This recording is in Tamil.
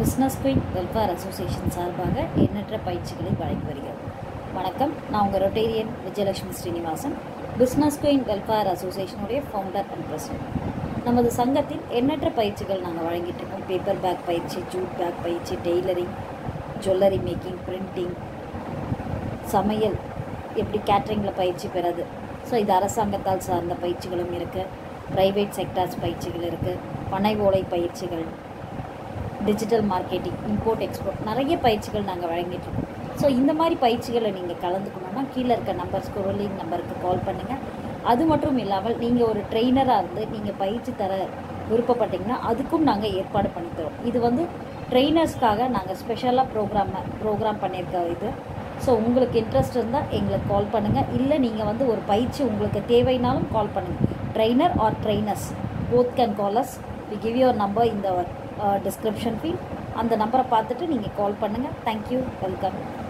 பிஸ்னஸ் குயின் வெல்ஃபேர் அசோசியேஷன் சார்பாக எண்ணற்ற பயிற்சிகளை வழங்கி வருகிறது வணக்கம் நான் உங்கள் rotarian Vijayalakshmi Srinivasan business queen welfare அசோசியேஷனுடைய ஃபவுண்டர் அண்ட் பிரசிடென்ட் நமது சங்கத்தில் எண்ணற்ற பயிற்சிகள் நாங்கள் வழங்கிட்டு இருக்கோம் பேப்பர் பேக் பயிற்சி ஜூட் பேக் பயிற்சி டெய்லரிங் ஜுவல்லரி மேக்கிங் பிரிண்டிங் சமையல் எப்படி கேட்ரிங்கில் பயிற்சி பெறது ஸோ இது அரசாங்கத்தால் சார்ந்த பயிற்சிகளும் இருக்குது ப்ரைவேட் செக்டார்ஸ் பயிற்சிகள் இருக்குது பனை ஓலை பயிற்சிகள் டிஜிட்டல் மார்க்கெட்டிங் இம்போர்ட் எக்ஸ்போர்ட் நிறைய பயிற்சிகள் நாங்கள் வழங்கிட்டு இருக்கோம் ஸோ இந்த மாதிரி பயிற்சிகளை நீங்கள் கலந்துக்கணுன்னா கீழே இருக்க நம்பர் ஸ்க்ரோலிங் நம்பருக்கு கால் பண்ணுங்கள் அது மட்டும் இல்லாமல் நீங்கள் ஒரு ட்ரெயினராக இருந்து நீங்கள் பயிற்சி தர விருப்பப்பட்டீங்கன்னா அதுக்கும் நாங்கள் ஏற்பாடு பண்ணி தரோம் இது வந்து ட்ரெயினர்ஸ்க்காக நாங்கள் ஸ்பெஷலாக ப்ரோக்ராம் ப்ரோக்ராம் பண்ணியிருக்க இது ஸோ உங்களுக்கு இன்ட்ரெஸ்ட் இருந்தால் எங்களுக்கு கால் பண்ணுங்கள் இல்லை நீங்கள் வந்து ஒரு பயிற்சி உங்களுக்கு தேவைனாலும் கால் பண்ணுங்கள் trainer are trainers both can call us we give your number இந்த டிஸ்கிரிப்ஷன் ஃபீல் அந்த நம்பரை பார்த்துட்டு நீங்கள் கால் பண்ணுங்கள் தேங்க்யூ வெல்கம்